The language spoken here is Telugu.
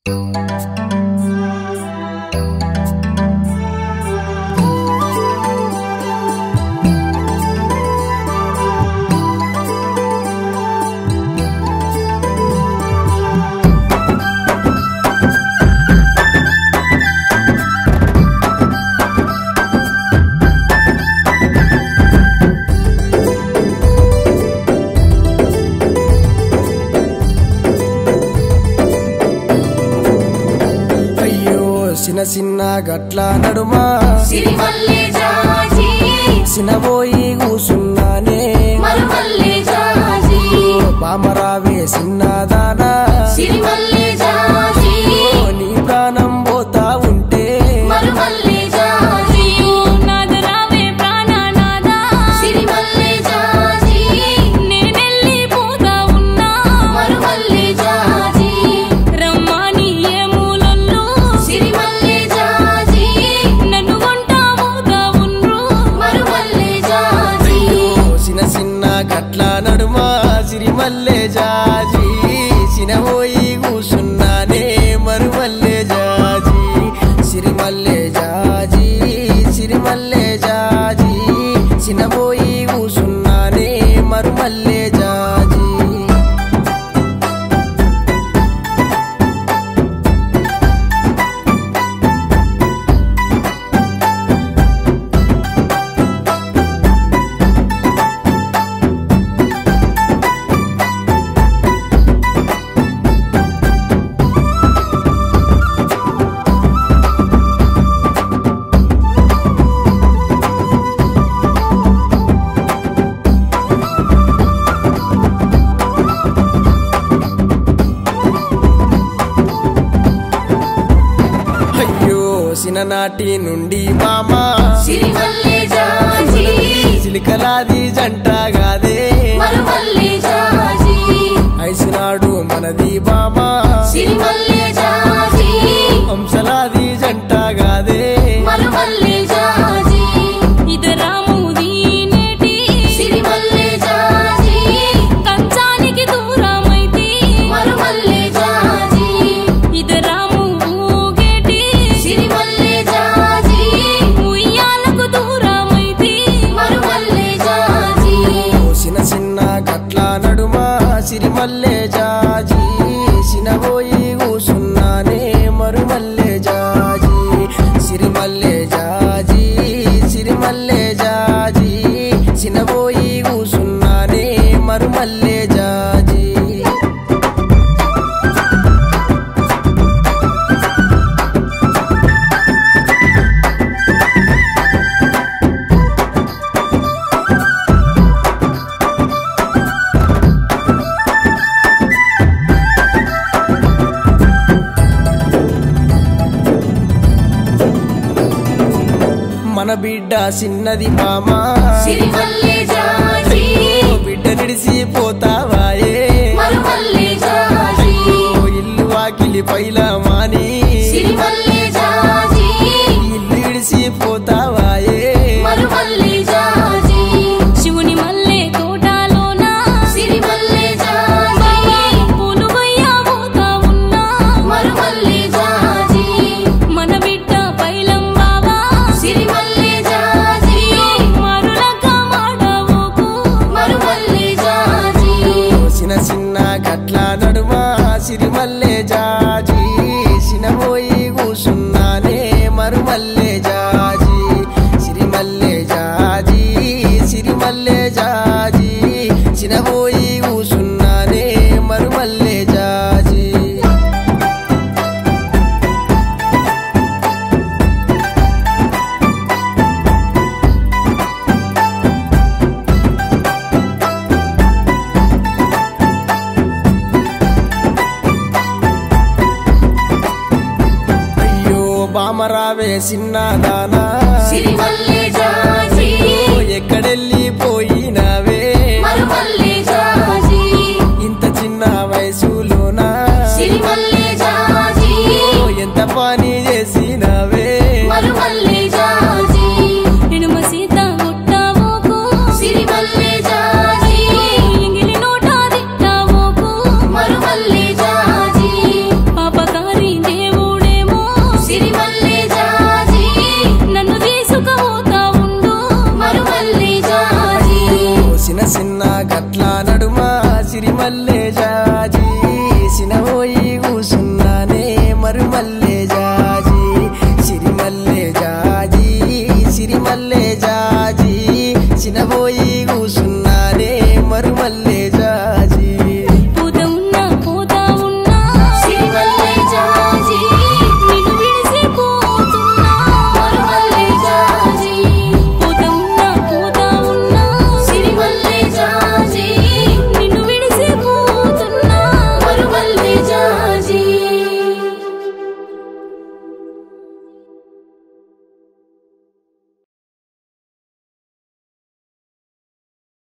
అయ్యో చిన్న చిన్న గట్ల నడుమా సిరిమల్లె జాజి సినబోయి కూసున్నానే మరుమల్లె జాజి బామరావే చిన్నదానా సిరిమల్లె జాజి ఓ నీ ప్రాణం పోతా ఉంటే మరుమల్లె జాజి నాదరావే ప్రాణనాదా సిరిమల్లె జాజి నేనెళ్ళి పోతా ఉన్నా మరుమల్లె జాజి రమ్మని ఏ మూలల్లో సిరిమల్లె జాజి నన్ను కొంటా పోతా ఉండ్రు మరుమల్లె జాజి ఓ చిన్న చిన్న గట్ల నడుమా సిరిమల్లె జాజి సినబోయి కూసున్నానే మరుమల్లె జాజి సిరిమల్లె జాజి సిరిమల్లె జాజి సినబోయి కూసున్నానే మరుమల్లె జాజి అయ్యో సిననాటి నుండి మామా సిరిమల్లె జాజి చిలికలాది జంటగాదే మరుమల్లె జాజి ఐసినాడు మనది బామా సిరిమల్లె జాజి హంసలాది జంటగాదే మరుమల్లె జాజి ఇదరాము దీనేటి సిరిమల్లె జాజి కంచానికి దూరమైతి మరుమల్లె జాజి ఇదరాము ఊగేటి సిరిమల్లె జాజి ఉయ్యాలకు దూరమైతి మరుమల్లె జాజి చిన్న చిన్న గట్ల నడుమా సిరిమల్లె జాజి సినబోయి కూసున్నానే మరుమల్లె జాజి సిరిమల్లె జాజి సిరిమల్లె జాజి సినబోయి కూసున్నానే మరుమల్లె జాజి మన బిడ్డ చిన్నది మామా సిరిమల్లె జాజి ఓ బిడ్డ నిడిసి పోతావాయే మరుమల్లె జాజి ఓ ఇల్లు వాకిలి పైల మాని సిరిమల్లె జాజి ఇల్లు ఇడిసి పోతావాయే మరుమల్లె జాజి శివుని మల్లె తోటలోన సిరిమల్లె జాజి పూలు కొయ్యా పోతా ఉన్నా మరుమల్లె జాజి మన బిడ్డ పైలం బాబా సిరిమల్లె జాజి మరులక మాడవోకు మరుమల్లె జాజి చిన్న చిన్న గట్ల నడుమా సిరిమల్లె జాజి సినబోయి కూసున్నానే మరుమల్లె జాజి సిరిమల్లె జాజి సిరిమల్లె జాజి సినబోయి కూసున్నానే మరుమల్లె జాజి అయ్యో బామరావే చిన్నదానా సిరిమల్లె జాజి